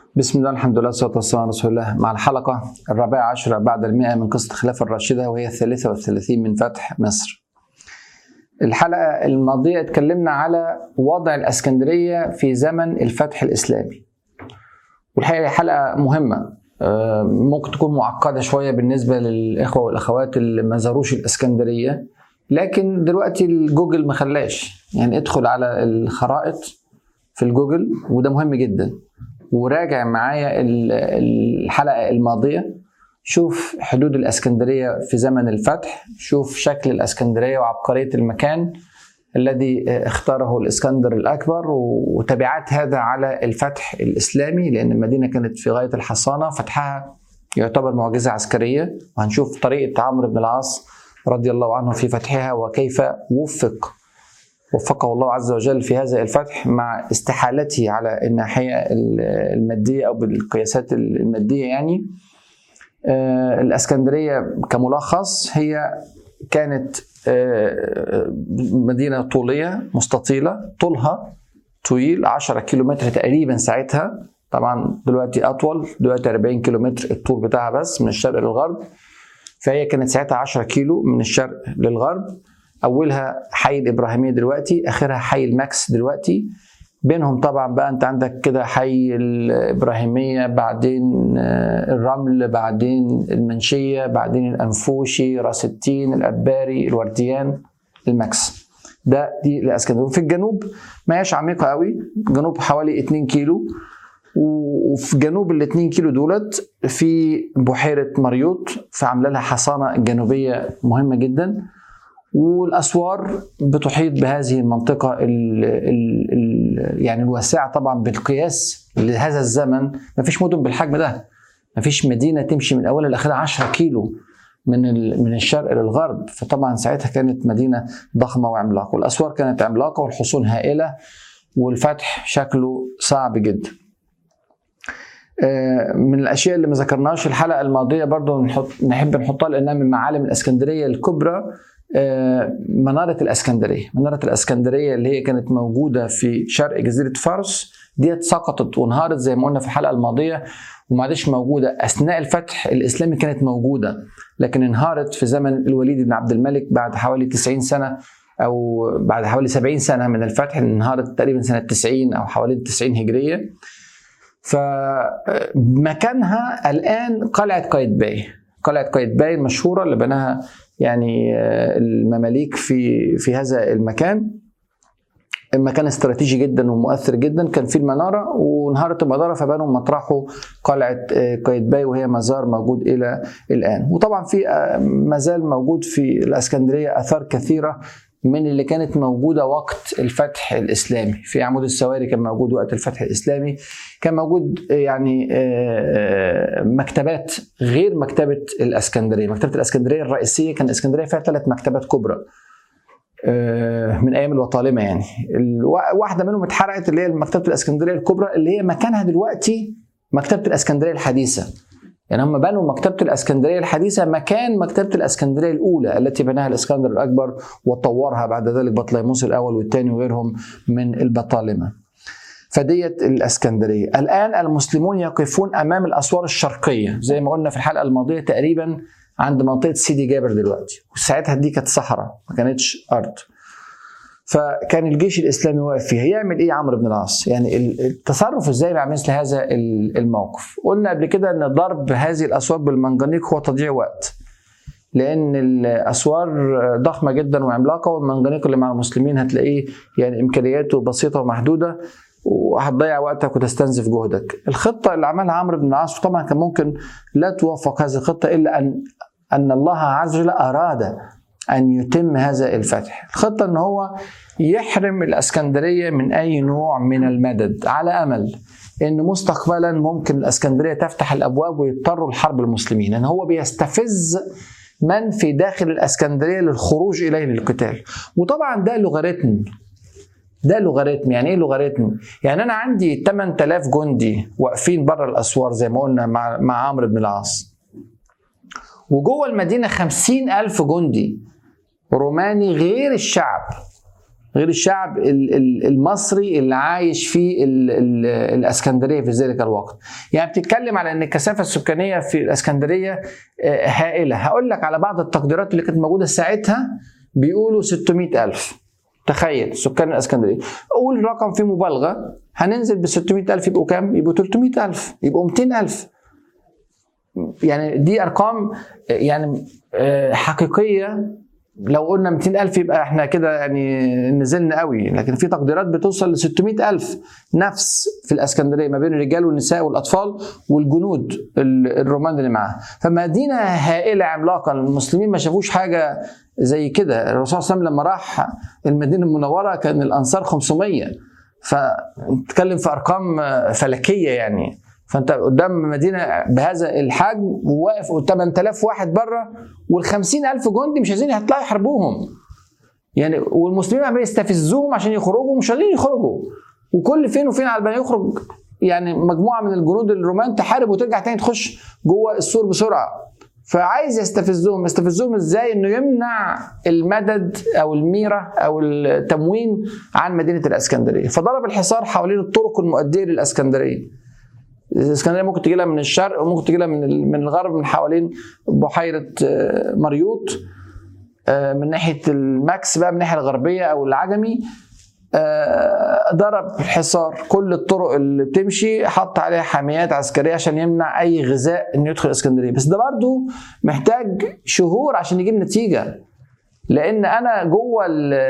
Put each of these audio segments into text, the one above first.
بسم الله الحمد لله والصلاة والسلام على رسول الله مع الحلقة الرابعة عشرة بعد المئة من قصة الخلافة الراشدة وهي الثالثة والثلاثين من فتح مصر الحلقة الماضية اتكلمنا على وضع الأسكندرية في زمن الفتح الإسلامي والحقيقة حلقة مهمة آه، ممكن تكون معقدة شوية بالنسبة للإخوة والأخوات اللي ما زاروش الإسكندرية لكن دلوقتي الجوجل ما خلاش يعني ادخل على الخرائط في الجوجل وده مهم جدا وراجع معايا الحلقه الماضيه شوف حدود الاسكندريه في زمن الفتح شوف شكل الاسكندريه وعبقريه المكان الذي اختاره الاسكندر الاكبر وتبعات هذا على الفتح الاسلامي لان المدينه كانت في غايه الحصانه فتحها يعتبر معجزه عسكريه وهنشوف طريقه عمرو بن العاص رضي الله عنه في فتحها وكيف وفق وفقه الله عز وجل في هذا الفتح مع استحالته على الناحية المادية أو بالقياسات المادية يعني آه، الأسكندرية كملخص هي كانت آه، مدينة طولية مستطيلة طولها طويل 10 كيلومتر تقريبا ساعتها طبعا دلوقتي أطول دلوقتي 40 كيلومتر الطول بتاعها بس من الشرق للغرب فهي كانت ساعتها 10 كيلو من الشرق للغرب اولها حي الابراهيميه دلوقتي اخرها حي الماكس دلوقتي بينهم طبعا بقى انت عندك كده حي الابراهيميه بعدين آه، الرمل بعدين المنشيه بعدين الانفوشي راس التين الاباري الورديان الماكس ده دي الاسكندريه وفي الجنوب ما هياش عميقه قوي جنوب حوالي 2 كيلو وفي جنوب ال 2 كيلو دولت في بحيره مريوط فعامله لها حصانه جنوبيه مهمه جدا والاسوار بتحيط بهذه المنطقه ال ال ال يعني الواسعه طبعا بالقياس لهذا الزمن ما فيش مدن بالحجم ده ما فيش مدينه تمشي من اولها لاخرها 10 كيلو من من الشرق للغرب فطبعا ساعتها كانت مدينه ضخمه وعملاقه والاسوار كانت عملاقه والحصون هائله والفتح شكله صعب جدا آه، من الاشياء اللي ما ذكرناش الحلقه الماضيه برضو نحط نحب نحطها لانها من معالم الاسكندريه الكبرى آه، منارة الإسكندرية منارة الإسكندرية اللي هي كانت موجودة في شرق جزيرة فارس ديت سقطت وانهارت زي ما قلنا في الحلقة الماضية وما عادش موجودة أثناء الفتح الإسلامي كانت موجودة لكن انهارت في زمن الوليد بن عبد الملك بعد حوالي 90 سنة أو بعد حوالي 70 سنة من الفتح انهارت تقريبا سنة 90 أو حوالي 90 هجرية فمكانها الآن قلعة قايتباي قلعة قايتباي المشهورة اللي بناها يعني آه، المماليك في في هذا المكان مكان استراتيجي جدا ومؤثر جدا كان في المناره وانهارت المناره فبنوا مطرحه قلعه آه، قايتباي وهي مزار موجود الى الان وطبعا في آه، مازال موجود في الاسكندريه اثار كثيره من اللي كانت موجوده وقت الفتح الاسلامي في عمود السواري كان موجود وقت الفتح الاسلامي كان موجود يعني آه، مكتبات غير مكتبه الاسكندريه مكتبه الاسكندريه الرئيسيه كان الاسكندريه فيها ثلاث مكتبات كبرى آه، من ايام الوطالمه يعني واحده منهم اتحرقت اللي هي مكتبه الاسكندريه الكبرى اللي هي مكانها دلوقتي مكتبه الاسكندريه الحديثه يعني هم بنوا مكتبة الأسكندرية الحديثة مكان مكتبة الأسكندرية الأولى التي بناها الإسكندر الأكبر وطورها بعد ذلك بطليموس الأول والثاني وغيرهم من البطالمة فديت الاسكندريه الان المسلمون يقفون امام الاسوار الشرقيه زي ما قلنا في الحلقه الماضيه تقريبا عند منطقه سيدي جابر دلوقتي وساعتها دي كانت صحراء ما كانتش ارض فكان الجيش الاسلامي واقف فيها يعمل ايه عمرو بن العاص يعني التصرف ازاي مع مثل هذا الموقف قلنا قبل كده ان ضرب هذه الاسوار بالمنجنيق هو تضييع وقت لان الاسوار ضخمه جدا وعملاقه والمنجنيق اللي مع المسلمين هتلاقيه يعني امكانياته بسيطه ومحدوده وهتضيع وقتك وتستنزف جهدك الخطه اللي عملها عمرو بن العاص طبعا كان ممكن لا توفق هذه الخطه الا ان ان الله عز وجل اراد ان يتم هذا الفتح الخطه ان هو يحرم الاسكندريه من اي نوع من المدد على امل ان مستقبلا ممكن الاسكندريه تفتح الابواب ويضطروا لحرب المسلمين ان هو بيستفز من في داخل الاسكندريه للخروج اليه للقتال وطبعا ده لوغاريتم ده لوغاريتم يعني ايه لوغاريتم يعني انا عندي 8000 جندي واقفين بره الاسوار زي ما قلنا مع مع عمرو بن العاص وجوه المدينه 50000 جندي روماني غير الشعب غير الشعب المصري اللي عايش في الاسكندريه في ذلك الوقت يعني بتتكلم على ان الكثافه السكانيه في الاسكندريه آه، هائله هقول لك على بعض التقديرات اللي كانت موجوده ساعتها بيقولوا 600 ألف تخيل سكان الاسكندريه قول رقم فيه مبالغه هننزل ب 600 ألف يبقوا كام؟ يبقوا 300 ألف يبقوا 200 ألف يعني دي ارقام يعني آه، حقيقيه لو قلنا 200 ألف يبقى احنا كده يعني نزلنا قوي لكن في تقديرات بتوصل ل 600 ألف نفس في الإسكندرية ما بين الرجال والنساء والأطفال والجنود الرومان اللي معاه فمدينة هائلة عملاقة المسلمين ما شافوش حاجة زي كده الرسول صلى الله عليه وسلم لما راح المدينة المنورة كان الأنصار 500 فتتكلم في أرقام فلكية يعني فانت قدام مدينه بهذا الحجم وواقف 8000 واحد بره وال 50000 جندي مش عايزين يطلعوا يحاربوهم يعني والمسلمين عمالين يستفزوهم عشان يخرجوا مش عايزين يخرجوا وكل فين وفين على ما يخرج يعني مجموعه من الجنود الرومان تحارب وترجع تاني تخش جوه السور بسرعه فعايز يستفزهم يستفزهم ازاي انه يمنع المدد او الميره او التموين عن مدينه الاسكندريه فضرب الحصار حوالين الطرق المؤديه للاسكندريه الاسكندريه ممكن تجي لها من الشرق وممكن تجي لها من من الغرب من حوالين بحيره آه، مريوط آه، من ناحيه الماكس بقى من الناحيه الغربيه او العجمي آه، ضرب الحصار كل الطرق اللي بتمشي حط عليها حاميات عسكريه عشان يمنع اي غذاء انه يدخل الاسكندريه بس ده برضه محتاج شهور عشان يجيب نتيجه لان انا جوه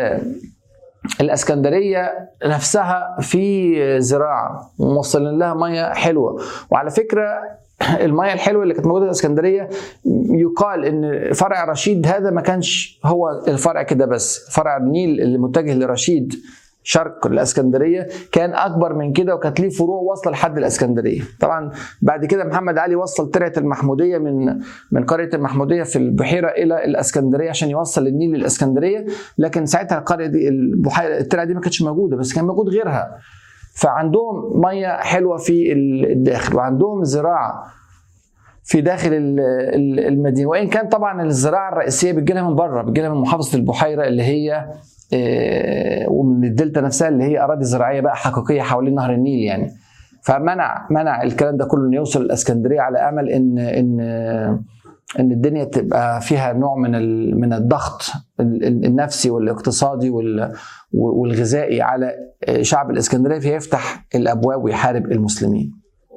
الاسكندريه نفسها في زراعه وموصلين لها ميه حلوه وعلى فكره الميه الحلوه اللي كانت موجوده في الاسكندريه يقال ان فرع رشيد هذا ما كانش هو الفرع كده بس فرع النيل اللي متجه لرشيد شرق الاسكندريه كان اكبر من كده وكانت ليه فروع واصله لحد الاسكندريه طبعا بعد كده محمد علي وصل ترعه المحموديه من من قريه المحموديه في البحيره الى الاسكندريه عشان يوصل النيل للاسكندريه لكن ساعتها القريه دي البحيره الترعه دي ما كانتش موجوده بس كان موجود غيرها فعندهم ميه حلوه في الداخل وعندهم زراعه في داخل المدينه وان كان طبعا الزراعه الرئيسيه بتجي لها من بره بتجي لها من محافظه البحيره اللي هي آه، ومن الدلتا نفسها اللي هي اراضي زراعيه بقى حقيقيه حوالين نهر النيل يعني فمنع منع الكلام ده كله انه يوصل الاسكندريه على امل ان ان ان الدنيا تبقى فيها نوع من من الضغط النفسي والاقتصادي والغذائي على شعب الاسكندريه فيفتح الابواب ويحارب المسلمين.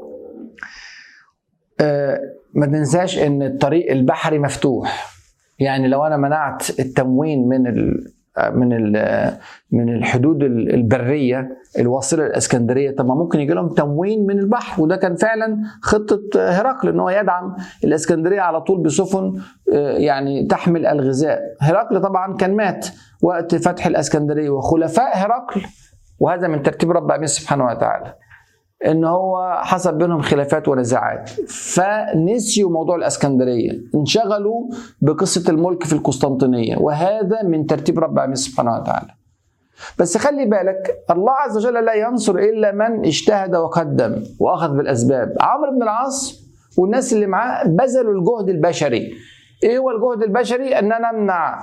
آه، ما ننساش ان الطريق البحري مفتوح يعني لو انا منعت التموين من من من الحدود البريه الواصله للاسكندريه طب ما ممكن يجي لهم تموين من البحر وده كان فعلا خطه هرقل ان هو يدعم الاسكندريه على طول بسفن آه، يعني تحمل الغذاء هرقل طبعا كان مات وقت فتح الاسكندريه وخلفاء هرقل وهذا من ترتيب رب العالمين سبحانه وتعالى ان هو حصل بينهم خلافات ونزاعات فنسيوا موضوع الاسكندريه انشغلوا بقصه الملك في القسطنطينيه وهذا من ترتيب رب العالمين سبحانه وتعالى بس خلي بالك الله عز وجل لا ينصر الا من اجتهد وقدم واخذ بالاسباب عمرو بن العاص والناس اللي معاه بذلوا الجهد البشري ايه هو الجهد البشري ان انا امنع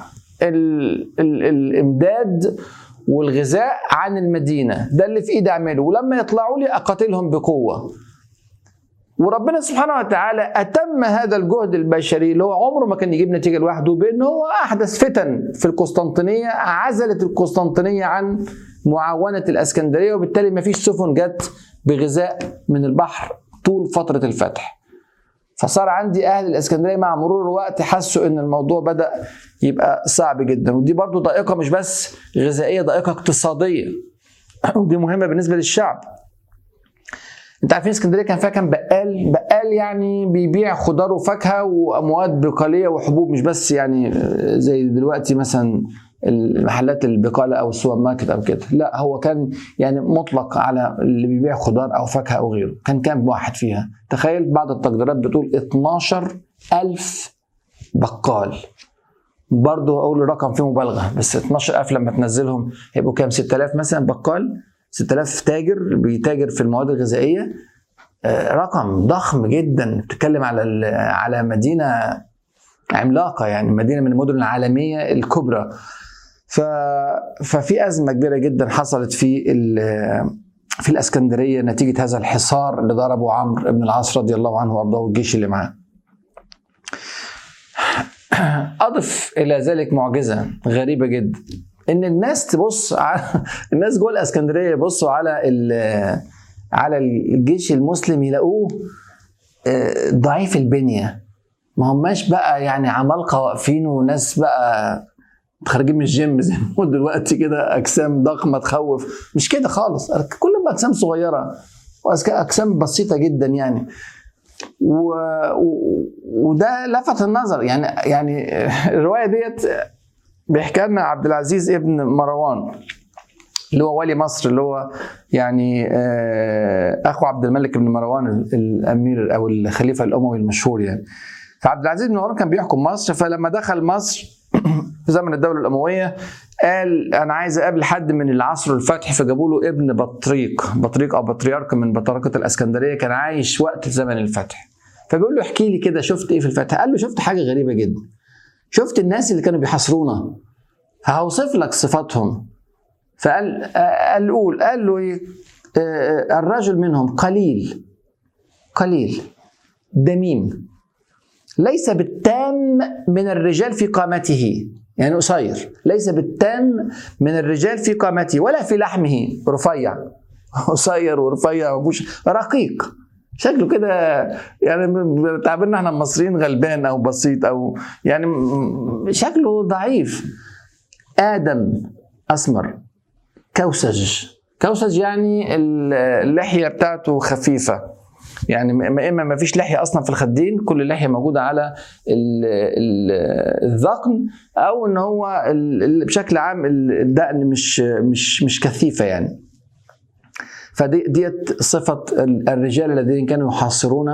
الامداد والغذاء عن المدينة ده اللي في إيدي أعمله ولما يطلعوا لي أقاتلهم بقوة وربنا سبحانه وتعالى أتم هذا الجهد البشري اللي هو عمره ما كان يجيب نتيجة لوحده بأن هو أحدث فتن في القسطنطينية عزلت القسطنطينية عن معاونة الأسكندرية وبالتالي ما فيش سفن جت بغذاء من البحر طول فترة الفتح فصار عندي اهل الاسكندريه مع مرور الوقت حسوا ان الموضوع بدا يبقى صعب جدا ودي برضو ضائقه مش بس غذائيه ضائقه اقتصاديه ودي مهمه بالنسبه للشعب انت عارفين اسكندريه كان فيها كان بقال بقال يعني بيبيع خضار وفاكهه وامواد بقاليه وحبوب مش بس يعني زي دلوقتي مثلا المحلات البقاله او السوبر ماركت او كده لا هو كان يعني مطلق على اللي بيبيع خضار او فاكهه او غيره كان كام واحد فيها تخيل بعض التقديرات بتقول 12 ألف بقال برضه اقول رقم فيه مبالغه بس 12000 لما تنزلهم هيبقوا كام 6000 مثلا بقال 6000 تاجر بيتاجر في المواد الغذائيه آه، رقم ضخم جدا بتتكلم على على مدينه عملاقه يعني مدينه من المدن العالميه الكبرى ف... ففي ازمه كبيره جدا حصلت في ال... في الاسكندريه نتيجه هذا الحصار اللي ضربه عمرو بن العاص رضي الله عنه وارضاه والجيش اللي معاه. اضف الى ذلك معجزه غريبه جدا ان الناس تبص على الناس جوه الاسكندريه يبصوا على ال... على الجيش المسلم يلاقوه آه، ضعيف البنيه ما هماش بقى يعني عمالقه واقفين وناس بقى خارجين من الجيم زي ما بنقول دلوقتي كده اجسام ضخمه تخوف مش كده خالص كلهم اجسام صغيره واجسام بسيطه جدا يعني و... و... وده لفت النظر يعني يعني الروايه ديت بيحكي لنا عبد العزيز ابن مروان اللي هو ولي مصر اللي هو يعني آه، اخو عبد الملك بن مروان الامير او الخليفه الاموي المشهور يعني فعبد العزيز بن مروان كان بيحكم مصر فلما دخل مصر في زمن الدوله الامويه قال انا عايز اقابل حد من العصر الفتح فجابوا له ابن بطريق بطريق او بطريرك من بطاركه الاسكندريه كان عايش وقت زمن الفتح فبيقول له احكي لي كده شفت ايه في الفتح قال له شفت حاجه غريبه جدا شفت الناس اللي كانوا بيحاصرونا هوصف لك صفاتهم فقال قال قول قال له ايه الرجل منهم قليل قليل دميم ليس بالتام من الرجال في قامته يعني قصير ليس بالتام من الرجال في قامته ولا في لحمه رفيع قصير ورفيع وبوش رقيق شكله كده يعني تعبيرنا احنا المصريين غلبان او بسيط او يعني شكله ضعيف ادم اسمر كوسج كوسج يعني اللحيه بتاعته خفيفه يعني اما ما فيش لحيه اصلا في الخدين كل اللحيه موجوده على الذقن او ان هو بشكل عام الدقن مش مش مش كثيفه يعني فدي ديت صفه الرجال الذين كانوا يحاصرون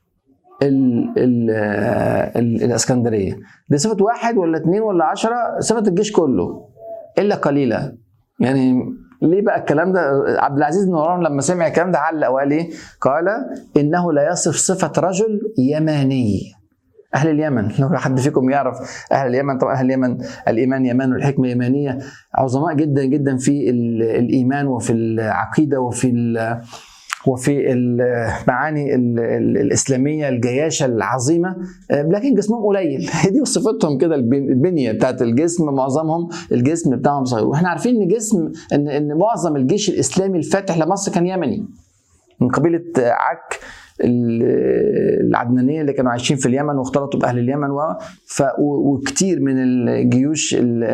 ال ال ال الاسكندريه دي صفه واحد ولا اثنين ولا عشرة صفه الجيش كله الا قليله يعني ليه بقى الكلام ده عبد العزيز بن مروان لما سمع الكلام ده علق وقال ايه قال انه لا يصف صفه رجل يماني اهل اليمن لو حد فيكم يعرف اهل اليمن طبعا اهل اليمن الايمان يمان والحكمه يمانيه عظماء جدا جدا في الايمان وفي العقيده وفي وفي المعاني الاسلاميه الجياشه العظيمه لكن جسمهم قليل دي صفتهم كده البنيه بتاعت الجسم معظمهم الجسم بتاعهم صغير واحنا عارفين ان جسم ان ان معظم الجيش الاسلامي الفاتح لمصر كان يمني من قبيله عك العدنانيه اللي كانوا عايشين في اليمن واختلطوا باهل اليمن و... ف... وكتير من الجيوش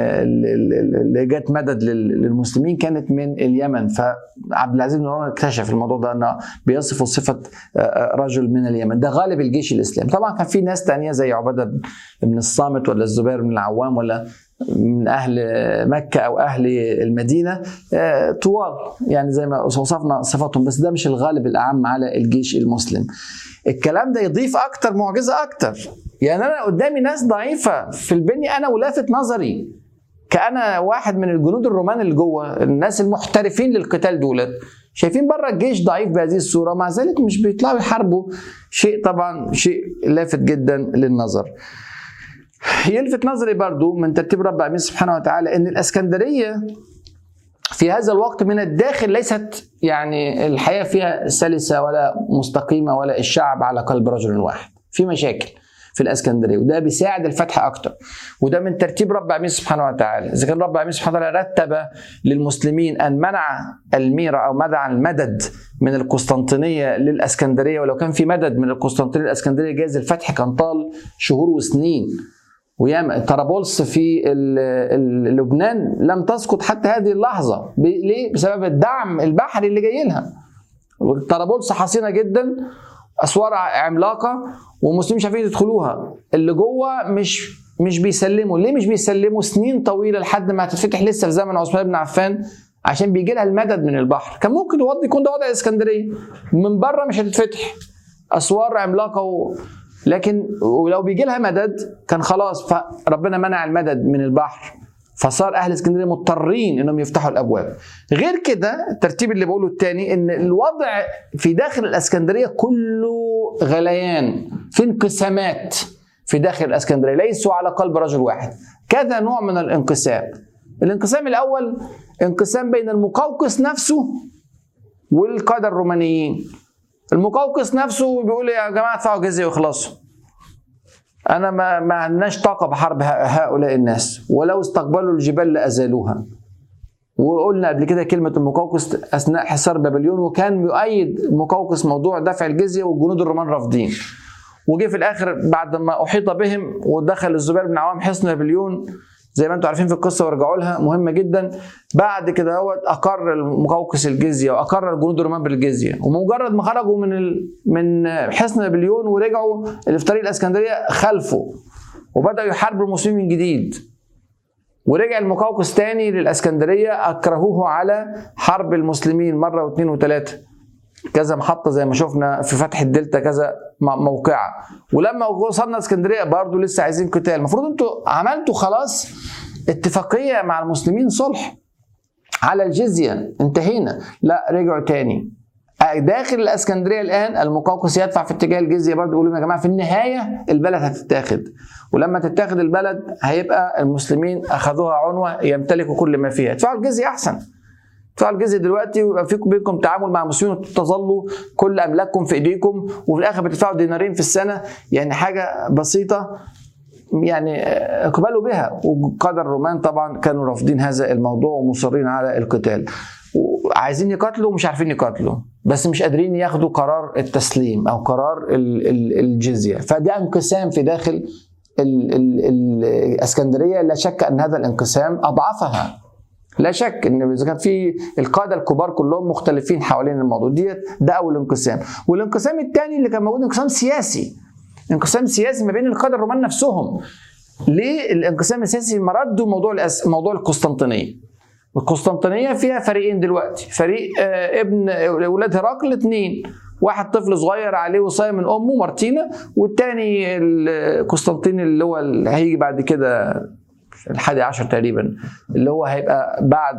اللي جت مدد للمسلمين كانت من اليمن فعبد العزيز بن عمر اكتشف الموضوع ده انه بيصفوا صفه رجل من اليمن ده غالب الجيش الاسلامي طبعا كان في ناس تانية زي عباده بن الصامت ولا الزبير بن العوام ولا من اهل مكه او اهل المدينه طوال يعني زي ما وصفنا صفاتهم بس ده مش الغالب الاعم على الجيش المسلم الكلام ده يضيف اكتر معجزه اكتر يعني انا قدامي ناس ضعيفه في البنيه انا ولافت نظري كأنا واحد من الجنود الرومان اللي جوه الناس المحترفين للقتال دولت شايفين بره الجيش ضعيف بهذه الصوره مع ذلك مش بيطلعوا يحاربوا شيء طبعا شيء لافت جدا للنظر يلفت نظري برضو من ترتيب رب العالمين سبحانه وتعالى ان الاسكندريه في هذا الوقت من الداخل ليست يعني الحياه فيها سلسه ولا مستقيمه ولا الشعب على قلب رجل واحد في مشاكل في الاسكندريه وده بيساعد الفتح اكتر وده من ترتيب رب العالمين سبحانه وتعالى اذا كان رب العالمين سبحانه وتعالى رتب للمسلمين ان منع الميرة او منع المدد من القسطنطينيه للاسكندريه ولو كان في مدد من القسطنطينيه للاسكندريه جاز الفتح كان طال شهور وسنين وياما طرابلس في لبنان لم تسقط حتى هذه اللحظه ليه؟ بسبب الدعم البحري اللي جاي لها طرابلس حصينه جدا اسوار عملاقه والمسلمين مش عارفين يدخلوها اللي جوه مش مش بيسلموا ليه مش بيسلموا سنين طويله لحد ما هتتفتح لسه في زمن عثمان بن عفان عشان بيجي لها المدد من البحر كان ممكن يكون ده وضع الاسكندريه من بره مش هتتفتح اسوار عملاقه و... لكن ولو بيجي لها مدد كان خلاص فربنا منع المدد من البحر فصار اهل اسكندريه مضطرين انهم يفتحوا الابواب غير كده الترتيب اللي بقوله الثاني ان الوضع في داخل الاسكندريه كله غليان في انقسامات في داخل الاسكندريه ليسوا على قلب رجل واحد كذا نوع من الانقسام الانقسام الاول انقسام بين المقوقس نفسه والقاده الرومانيين المقوقس نفسه بيقول يا جماعه ادفعوا جزيه وخلصوا انا ما ما عندناش طاقه بحرب هؤلاء الناس ولو استقبلوا الجبال لازالوها وقلنا قبل كده كلمة المقوقس أثناء حصار بابليون وكان يؤيد المقوقس موضوع دفع الجزية والجنود الرومان رافضين وجه في الآخر بعد ما أحيط بهم ودخل الزبير بن عوام حصن بابليون زي ما انتم عارفين في القصه وارجعوا لها مهمه جدا بعد كده هو اقر المقوقس الجزيه واقر الجنود الرومان بالجزيه ومجرد ما خرجوا من ال... من حصن نابليون ورجعوا اللي في طريق الاسكندريه خلفوا وبداوا يحاربوا المسلمين من جديد ورجع المقوقس تاني للاسكندريه اكرهوه على حرب المسلمين مره واثنين وثلاثه كذا محطه زي ما شفنا في فتح الدلتا كذا موقعه ولما وصلنا اسكندريه برضه لسه عايزين قتال المفروض انتوا عملتوا خلاص اتفاقيه مع المسلمين صلح على الجزيه انتهينا لا رجعوا تاني داخل الاسكندريه الان المقوقس يدفع في اتجاه الجزيه برضه يقولوا يا جماعه في النهايه البلد هتتاخد ولما تتاخد البلد هيبقى المسلمين اخذوها عنوه يمتلكوا كل ما فيها ادفعوا الجزيه احسن ادفعوا الجزيه دلوقتي ويبقى فيكم بينكم تعامل مع المسلمين وتظلوا كل املاككم في ايديكم وفي الاخر بتدفعوا دينارين في السنه يعني حاجه بسيطه يعني اقبلوا بها وقادة الرومان طبعا كانوا رافضين هذا الموضوع ومصرين على القتال عايزين يقاتلوا ومش عارفين يقاتلوا بس مش قادرين ياخدوا قرار التسليم او قرار الجزيه فده انقسام في داخل الاسكندريه لا شك ان هذا الانقسام اضعفها لا شك ان اذا كان في القاده الكبار كلهم مختلفين حوالين الموضوع ديت ده اول انقسام والانقسام الثاني اللي كان موجود انقسام سياسي انقسام سياسي ما بين القاده الرومان نفسهم ليه الانقسام السياسي مرده موضوع الأس... موضوع القسطنطينيه القسطنطينيه فيها فريقين دلوقتي فريق آه ابن اولاد هرقل اثنين واحد طفل صغير عليه وصايه من امه مارتينا والتاني قسطنطين اللي هو اللي هيجي بعد كده الحادي عشر تقريبا اللي هو هيبقى بعد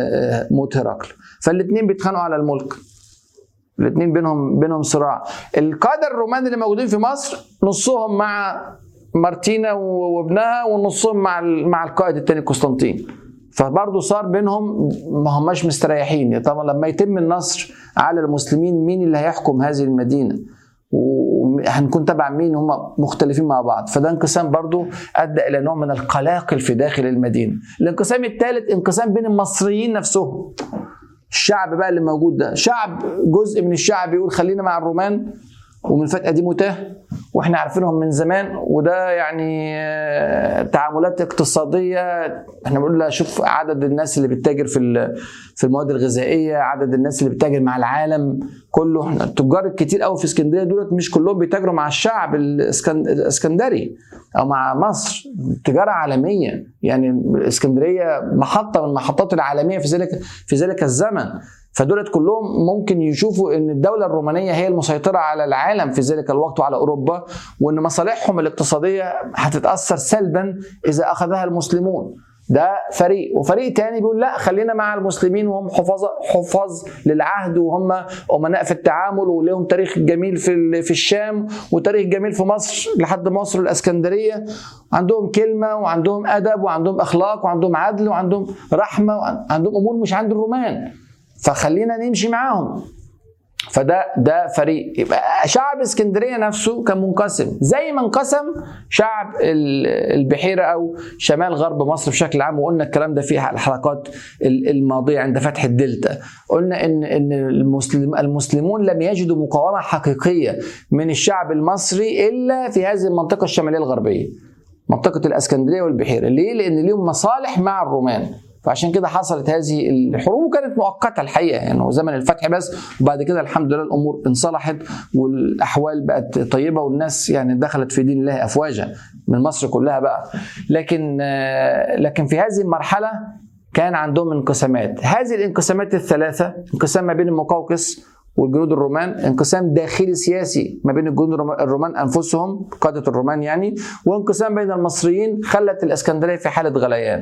موت هرقل فالاثنين بيتخانقوا على الملك الاثنين بينهم بينهم صراع القاده الرومان اللي موجودين في مصر نصهم مع مارتينا وابنها ونصهم مع مع القائد الثاني قسطنطين فبرضه صار بينهم ما هماش مستريحين طبعا لما يتم النصر على المسلمين مين اللي هيحكم هذه المدينه وهنكون تبع مين هم مختلفين مع بعض فده انقسام برضو ادى الى نوع من القلاقل في داخل المدينه الانقسام الثالث انقسام بين المصريين نفسهم الشعب بقى اللي موجود ده شعب جزء من الشعب يقول خلينا مع الرومان ومن فجأة دي متاه واحنا عارفينهم من زمان وده يعني تعاملات اقتصادية احنا بنقول شوف عدد الناس اللي بتتاجر في في المواد الغذائية عدد الناس اللي بتتاجر مع العالم كله احنا التجار الكتير قوي في اسكندرية دولت مش كلهم بيتاجروا مع الشعب الاسكندري او مع مصر تجارة عالمية يعني اسكندرية محطة من المحطات العالمية في ذلك في ذلك الزمن فدولت كلهم ممكن يشوفوا ان الدوله الرومانيه هي المسيطره على العالم في ذلك الوقت وعلى اوروبا وان مصالحهم الاقتصاديه هتتاثر سلبا اذا اخذها المسلمون ده فريق وفريق تاني بيقول لا خلينا مع المسلمين وهم حفاظ حفاظ للعهد وهم امناء في التعامل ولهم تاريخ جميل في في الشام وتاريخ جميل في مصر لحد مصر الاسكندريه عندهم كلمه وعندهم ادب وعندهم اخلاق وعندهم عدل وعندهم رحمه وعندهم امور مش عند الرومان فخلينا نمشي معاهم فده ده فريق يبقى شعب اسكندريه نفسه كان منقسم زي ما انقسم شعب البحيره او شمال غرب مصر بشكل عام وقلنا الكلام ده في الحلقات الماضيه عند فتح الدلتا قلنا ان ان المسلم المسلمون لم يجدوا مقاومه حقيقيه من الشعب المصري الا في هذه المنطقه الشماليه الغربيه منطقه الاسكندريه والبحيره ليه لان ليهم مصالح مع الرومان فعشان كده حصلت هذه الحروب وكانت مؤقته الحقيقه يعني زمن الفتح بس وبعد كده الحمد لله الامور انصلحت والاحوال بقت طيبه والناس يعني دخلت في دين الله افواجا من مصر كلها بقى لكن لكن في هذه المرحله كان عندهم انقسامات هذه الانقسامات الثلاثه انقسام ما بين المقوقس والجنود الرومان انقسام داخلي سياسي ما بين الجنود الرومان انفسهم قاده الرومان يعني وانقسام بين المصريين خلت الاسكندريه في حاله غليان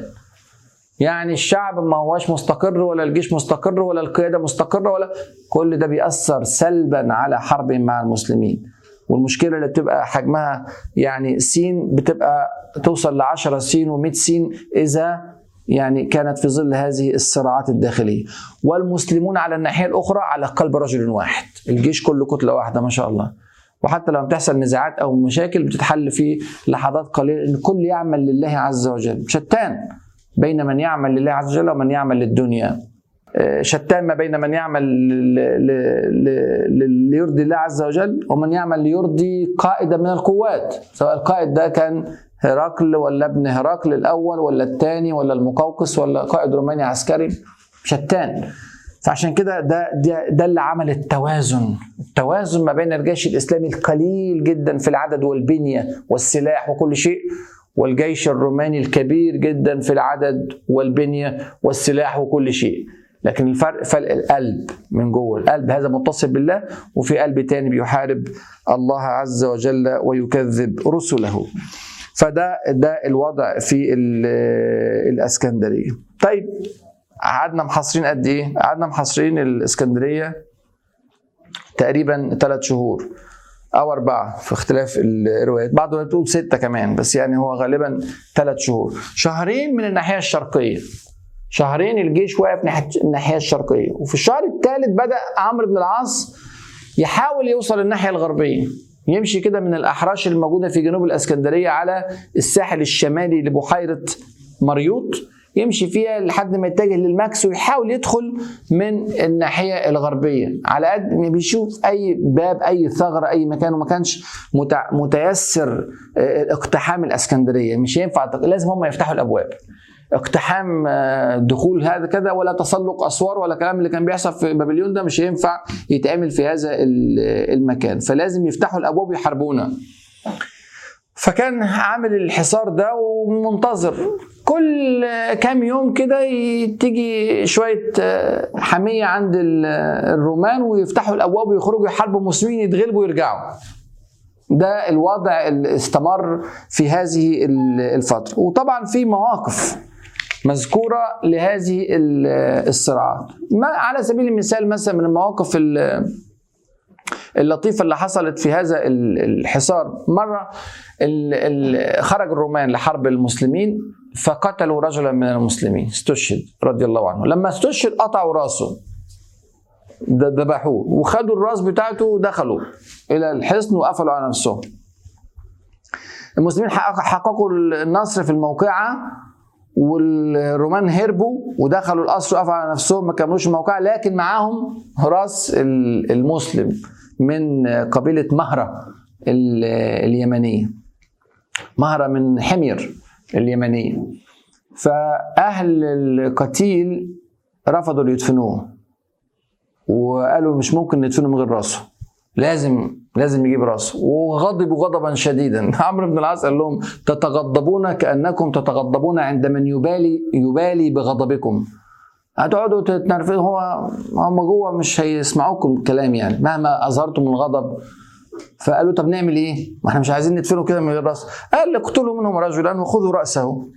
يعني الشعب ما هواش مستقر ولا الجيش مستقر ولا القيادة مستقرة ولا كل ده بيأثر سلبا على حرب مع المسلمين والمشكلة اللي بتبقى حجمها يعني سين بتبقى توصل ل 10 سين و100 سين إذا يعني كانت في ظل هذه الصراعات الداخليه والمسلمون على الناحيه الاخرى على قلب رجل واحد الجيش كله كتله واحده ما شاء الله وحتى لما بتحصل نزاعات او مشاكل بتتحل في لحظات قليله ان الكل يعمل لله عز وجل شتان بين من يعمل لله عز وجل ومن يعمل للدنيا شتان ما بين من يعمل ليرضي الله عز وجل ومن يعمل ليرضي قائدا من القوات سواء القائد ده كان هرقل ولا ابن هرقل الاول ولا الثاني ولا المقوقس ولا قائد روماني عسكري شتان فعشان كده ده ده, ده اللي عمل التوازن التوازن ما بين الجيش الاسلامي القليل جدا في العدد والبنيه والسلاح وكل شيء والجيش الروماني الكبير جدا في العدد والبنيه والسلاح وكل شيء لكن الفرق فرق القلب من جوه القلب هذا متصل بالله وفي قلب تاني بيحارب الله عز وجل ويكذب رسله فده ده الوضع في الاسكندريه طيب قعدنا محاصرين قد ايه قعدنا محاصرين الاسكندريه تقريبا ثلاث شهور او اربعه في اختلاف الروايات بعض بتقول سته كمان بس يعني هو غالبا ثلاث شهور شهرين من الناحيه الشرقيه شهرين الجيش واقف ناحيه الناحيه الشرقيه وفي الشهر الثالث بدا عمرو بن العاص يحاول يوصل الناحيه الغربيه يمشي كده من الاحراش الموجوده في جنوب الاسكندريه على الساحل الشمالي لبحيره مريوط يمشي فيها لحد ما يتجه للماكس ويحاول يدخل من الناحيه الغربيه على قد ما بيشوف اي باب اي ثغره اي مكان وما كانش متيسر اقتحام الاسكندريه مش ينفع لازم هم يفتحوا الابواب اقتحام دخول هذا كذا ولا تسلق اسوار ولا كلام اللي كان بيحصل في بابليون ده مش هينفع يتعمل في هذا المكان فلازم يفتحوا الابواب ويحاربونا فكان عامل الحصار ده ومنتظر كل كام يوم كده تيجي شويه حميه عند الرومان ويفتحوا الابواب ويخرجوا يحاربوا المسلمين يتغلبوا ويرجعوا ده الوضع اللي استمر في هذه الفتره وطبعا في مواقف مذكوره لهذه الصراعات ما على سبيل المثال مثلا من المواقف اللطيفه اللي حصلت في هذا الحصار مره خرج الرومان لحرب المسلمين فقتلوا رجلا من المسلمين استشهد رضي الله عنه لما استشهد قطعوا راسه ذبحوه وخدوا الراس بتاعته ودخلوا الى الحصن وقفلوا على نفسهم المسلمين حققوا النصر في الموقعه والرومان هربوا ودخلوا القصر وقفوا على نفسهم ما كملوش الموقعه لكن معاهم راس المسلم من قبيله مهره اليمنيه مهره من حمير اليمنيه فاهل القتيل رفضوا يدفنوه وقالوا مش ممكن ندفنه من غير راسه لازم لازم يجيب راسه وغضبوا غضبا شديدا عمرو بن العاص قال لهم تتغضبون كانكم تتغضبون عند من يبالي يبالي بغضبكم هتقعدوا تتنرفزوا هو هم جوه مش هيسمعوكم الكلام يعني مهما اظهرتم الغضب فقالوا طب نعمل ايه؟ ما احنا مش عايزين ندفنه كده من غير راس قال اقتلوا منهم رجلا وخذوا راسه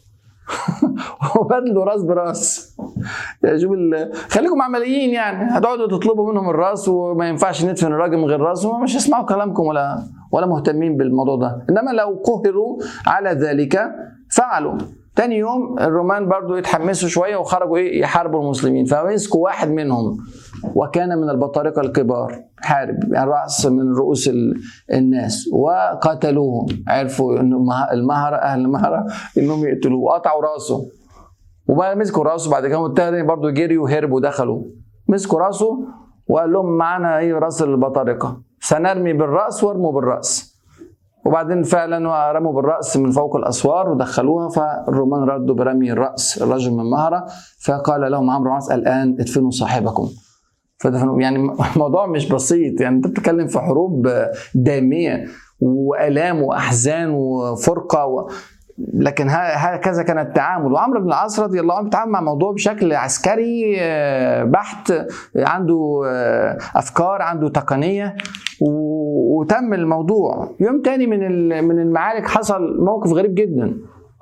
وبدلوا راس براس يعني شوف خليكم عمليين يعني هتقعدوا تطلبوا منهم الراس وما ينفعش ندفن الراجل من غير راس ومش هيسمعوا كلامكم ولا ولا مهتمين بالموضوع ده انما لو قهروا على ذلك فعلوا تاني يوم الرومان برضو يتحمسوا شويه وخرجوا ايه يحاربوا المسلمين فمسكوا واحد منهم وكان من البطارقه الكبار حارب يعني راس من رؤوس الناس وقتلوه عرفوا ان المهره اهل المهره انهم يقتلوه وقطعوا راسه وبقى مسكوا راسه بعد كده التاني برضه جريوا وهربوا ودخلوا مسكوا راسه وقال لهم معانا ايه راس البطارقه سنرمي بالراس وارموا بالراس وبعدين فعلا رموا بالراس من فوق الاسوار ودخلوها فالرومان ردوا برمي الراس الرجل من مهره فقال لهم عمرو عاص الان ادفنوا صاحبكم فدفنوا يعني الموضوع مش بسيط يعني انت بتتكلم في حروب داميه والام واحزان وفرقه و... لكن هكذا كان التعامل وعمرو بن العاص رضي الله عنه بيتعامل مع الموضوع بشكل عسكري بحت عنده افكار عنده تقنيه وتم الموضوع يوم تاني من من المعارك حصل موقف غريب جدا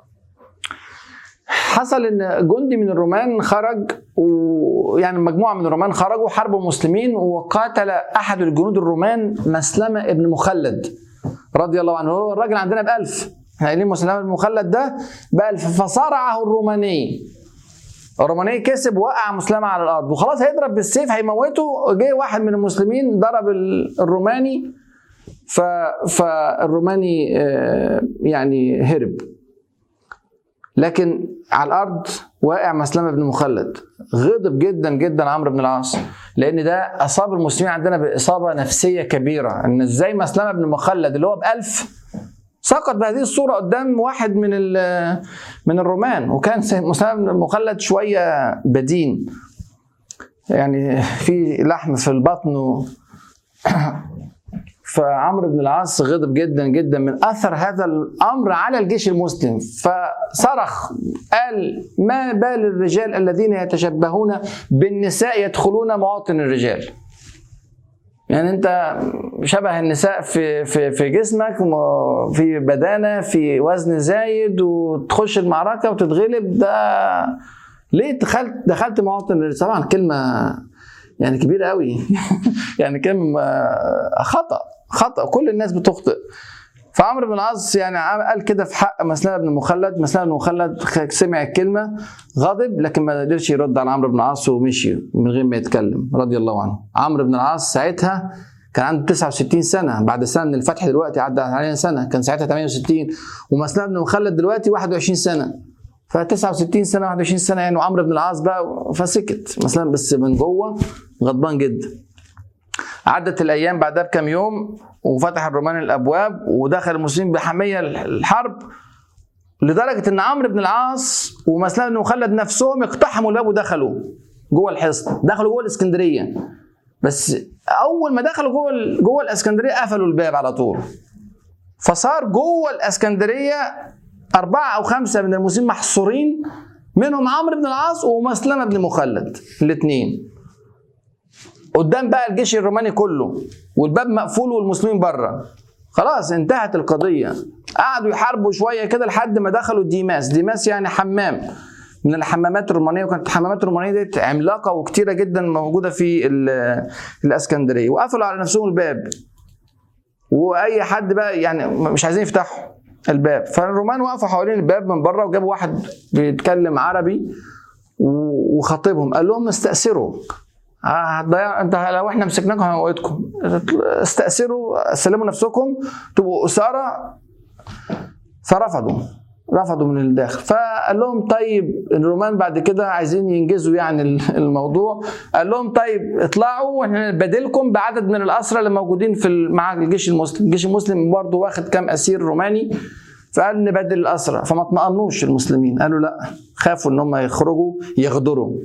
حصل ان جندي من الرومان خرج ويعني مجموعه من الرومان خرجوا حاربوا المسلمين وقاتل احد الجنود الرومان مسلمه ابن مخلد رضي الله عنه هو الراجل عندنا بألف احنا قايلين مسلمه بن مخلد ده بقى فصرعه الروماني الروماني كسب وقع مسلمه على الارض وخلاص هيضرب بالسيف هيموته جه واحد من المسلمين ضرب الروماني ف فالروماني آه، يعني هرب لكن على الارض واقع مسلمه بن مخلد غضب جدا جدا عمرو بن العاص لان ده اصاب المسلمين عندنا باصابه نفسيه كبيره ان ازاي مسلمه بن مخلد اللي هو بألف سقط بهذه الصورة قدام واحد من من الرومان وكان مسلم بن مخلد شوية بدين يعني في لحم في البطن فعمرو بن العاص غضب جدا جدا من اثر هذا الامر على الجيش المسلم فصرخ قال ما بال الرجال الذين يتشبهون بالنساء يدخلون مواطن الرجال يعني انت شبه النساء في في في جسمك في بدانه في وزن زايد وتخش المعركه وتتغلب ده ليه دخلت دخلت مواطن طبعا كلمه يعني كبيره قوي يعني كلمه خطا خطا كل الناس بتخطئ فعمرو بن العاص يعني قال كده في حق مسلمه بن مخلد مسلمه بن مخلد سمع الكلمه غضب لكن ما قدرش يرد على عمرو بن العاص ومشي من غير ما يتكلم رضي الله عنه عمرو بن العاص ساعتها كان عنده 69 سنه بعد سنه من الفتح دلوقتي عدى علينا سنه كان ساعتها 68 ومسلمه بن مخلد دلوقتي 21 سنه ف 69 سنه 21 سنه يعني وعمرو بن العاص بقى فسكت مثلا بس من جوه غضبان جدا عدت الايام بعدها بكام يوم وفتح الرومان الابواب ودخل المسلمين بحميه الحرب لدرجه ان عمرو بن العاص ومسلمه بن مخلد نفسهم اقتحموا الباب ودخلوا جوه الحصن دخلوا جوه الاسكندريه بس اول ما دخلوا جوه جوه الاسكندريه قفلوا الباب على طول فصار جوه الاسكندريه اربعه او خمسه من المسلمين محصورين منهم عمرو بن العاص ومسلمه بن مخلد الاثنين قدام بقى الجيش الروماني كله والباب مقفول والمسلمين بره خلاص انتهت القضيه قعدوا يحاربوا شويه كده لحد ما دخلوا ديماس ديماس يعني حمام من الحمامات الرومانيه وكانت الحمامات الرومانيه دي عملاقه وكتيره جدا موجوده في الاسكندريه وقفلوا على نفسهم الباب واي حد بقى يعني مش عايزين يفتحوا الباب فالرومان وقفوا حوالين الباب من بره وجابوا واحد بيتكلم عربي وخاطبهم قال لهم استأثروا هتضيع انت لو احنا مسكناكم هنموتكم استأثروا سلموا نفسكم تبقوا أسارة فرفضوا رفضوا من الداخل فقال لهم طيب الرومان بعد كده عايزين ينجزوا يعني الموضوع قال لهم طيب اطلعوا واحنا نبادلكم بعدد من الاسرى اللي موجودين في مع الجيش المسلم الجيش المسلم برضه واخد كام اسير روماني فقال نبدل الاسرى فما اطمأنوش المسلمين قالوا لا خافوا ان هم يخرجوا يغدروا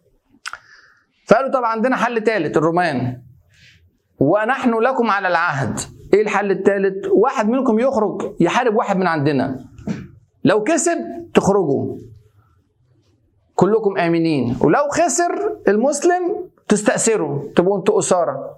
فقالوا طب عندنا حل ثالث الرومان ونحن لكم على العهد ايه الحل الثالث واحد منكم يخرج يحارب واحد من عندنا لو كسب تخرجوا كلكم امنين ولو خسر المسلم تستأثروا تبقوا انتوا أسارة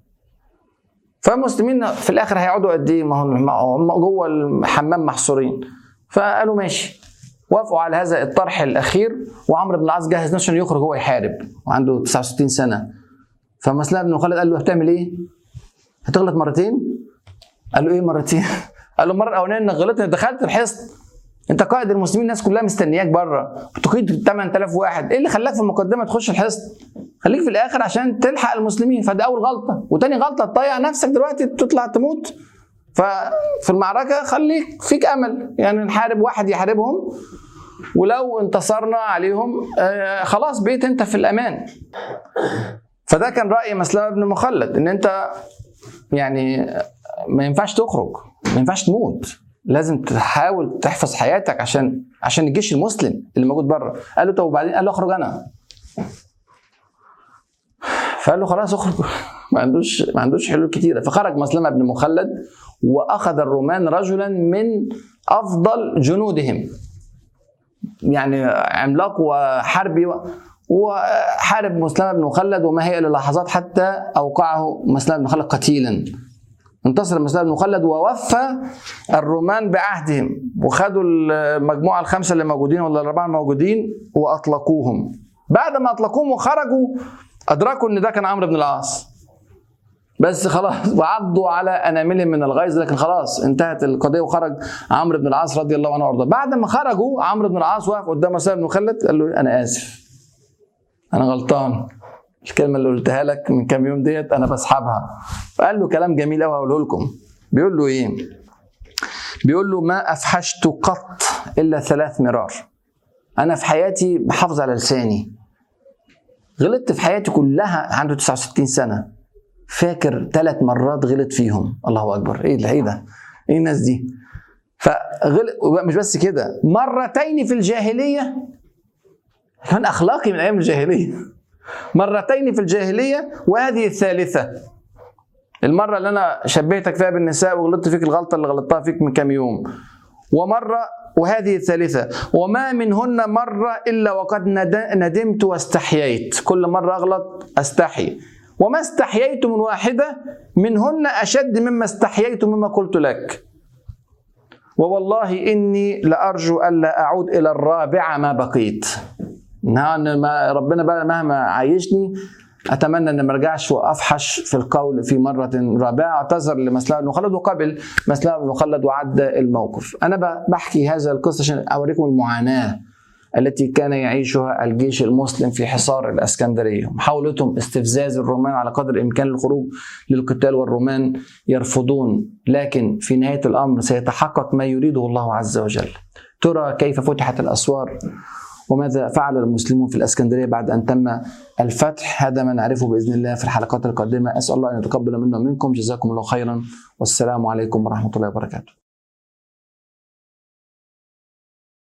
فالمسلمين في الآخر هيقعدوا قد إيه؟ ما هم جوه الحمام محصورين فقالوا ماشي وافقوا على هذا الطرح الاخير وعمرو بن العاص جهز نفسه انه يخرج هو يحارب وعنده 69 سنه فمسلم بن خالد قال له هتعمل ايه؟ هتغلط مرتين؟ قال له ايه مرتين؟ قال له المره الاولانيه انك غلطت دخلت الحصن انت قائد المسلمين الناس كلها مستنياك بره بتقيد 8000 واحد ايه اللي خلاك في المقدمه تخش الحصن خليك في الاخر عشان تلحق المسلمين فده اول غلطه وتاني غلطه تضيع نفسك دلوقتي تطلع تموت ففي المعركه خليك فيك امل يعني نحارب واحد يحاربهم ولو انتصرنا عليهم آه خلاص بقيت انت في الامان فده كان راي مسلمه بن مخلد ان انت يعني ما ينفعش تخرج ما ينفعش تموت لازم تحاول تحفظ حياتك عشان عشان الجيش المسلم اللي موجود بره قال له طب وبعدين قال له اخرج انا فقال له خلاص اخرج ما عندوش ما عندوش حلول كتيره فخرج مسلمه بن مخلد واخذ الرومان رجلا من افضل جنودهم يعني عملاق وحربي وحارب مسلمة بن مخلد وما هي الا لحظات حتى اوقعه مسلمة بن مخلد قتيلا انتصر مسلمة بن مخلد ووفى الرومان بعهدهم وخدوا المجموعة الخمسة اللي موجودين ولا الأربعة الموجودين وأطلقوهم بعد ما أطلقوهم وخرجوا أدركوا إن ده كان عمرو بن العاص بس خلاص وعضوا على اناملهم من الغيظ لكن خلاص انتهت القضيه وخرج عمرو بن العاص رضي الله عنه وارضاه بعد ما خرجوا عمرو بن العاص وقف قدام اسامه بن مخلد قال له انا اسف انا غلطان الكلمه اللي قلتها لك من كام يوم ديت انا بسحبها فقال له كلام جميل قوي هقوله لكم بيقول له ايه بيقول له ما افحشت قط الا ثلاث مرار انا في حياتي بحافظ على لساني غلطت في حياتي كلها عنده 69 سنه فاكر ثلاث مرات غلط فيهم الله اكبر ايه ده ايه ده ايه الناس دي فغلط مش بس كده مرتين في الجاهليه كان اخلاقي من ايام الجاهليه مرتين في الجاهليه وهذه الثالثه المره اللي انا شبهتك فيها بالنساء وغلطت فيك الغلطه اللي غلطتها فيك من كام يوم ومره وهذه الثالثة وما منهن مرة إلا وقد ندمت واستحييت كل مرة أغلط أستحي وما استحييت من واحدة منهن أشد مما استحييت مما قلت لك ووالله إني لأرجو ألا أعود إلى الرابعة ما بقيت ما ربنا بقى مهما عايشني اتمنى ان ما ارجعش وافحش في القول في مره رابعه اعتذر لمسلمه بن مخلد وقبل مسلمه بن مخلد وعدى الموقف انا بحكي هذا القصه عشان اوريكم المعاناه التي كان يعيشها الجيش المسلم في حصار الاسكندريه محاولتهم استفزاز الرومان على قدر الامكان للخروج للقتال والرومان يرفضون لكن في نهايه الامر سيتحقق ما يريده الله عز وجل ترى كيف فتحت الاسوار وماذا فعل المسلمون في الاسكندريه بعد ان تم الفتح هذا ما نعرفه باذن الله في الحلقات القادمه اسال الله ان يتقبل منا ومنكم جزاكم الله خيرا والسلام عليكم ورحمه الله وبركاته